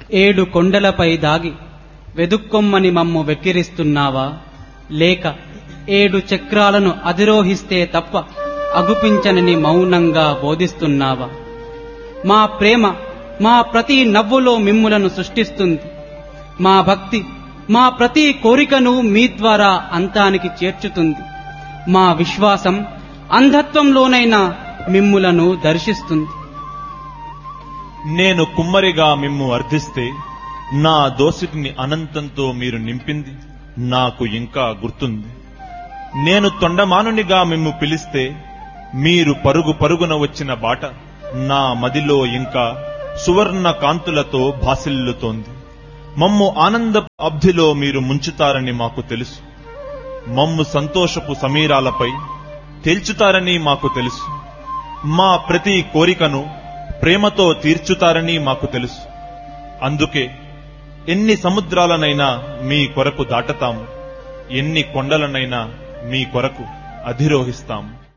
ఏడు కొండలపై దాగి వెదుక్కొమ్మని మమ్ము వెక్కిరిస్తున్నావా లేక ఏడు చక్రాలను అధిరోహిస్తే తప్ప అగుపించనని మౌనంగా బోధిస్తున్నావా మా ప్రేమ మా ప్రతి నవ్వులో మిమ్ములను సృష్టిస్తుంది మా భక్తి మా ప్రతి కోరికను మీ ద్వారా అంతానికి చేర్చుతుంది మా విశ్వాసం అంధత్వంలోనైనా మిమ్ములను దర్శిస్తుంది నేను కుమ్మరిగా మిమ్ము అర్థిస్తే నా దోసిటిని అనంతంతో మీరు నింపింది నాకు ఇంకా గుర్తుంది నేను తొండమానునిగా మిమ్ము పిలిస్తే మీరు పరుగు పరుగున వచ్చిన బాట నా మదిలో ఇంకా సువర్ణ కాంతులతో భాసిల్లుతోంది మమ్ము ఆనంద అబ్ధిలో మీరు ముంచుతారని మాకు తెలుసు మమ్ము సంతోషపు సమీరాలపై తేల్చుతారని మాకు తెలుసు మా ప్రతి కోరికను ప్రేమతో తీర్చుతారని మాకు తెలుసు అందుకే ఎన్ని సముద్రాలనైనా మీ కొరకు దాటతాము ఎన్ని కొండలనైనా మీ కొరకు అధిరోహిస్తాము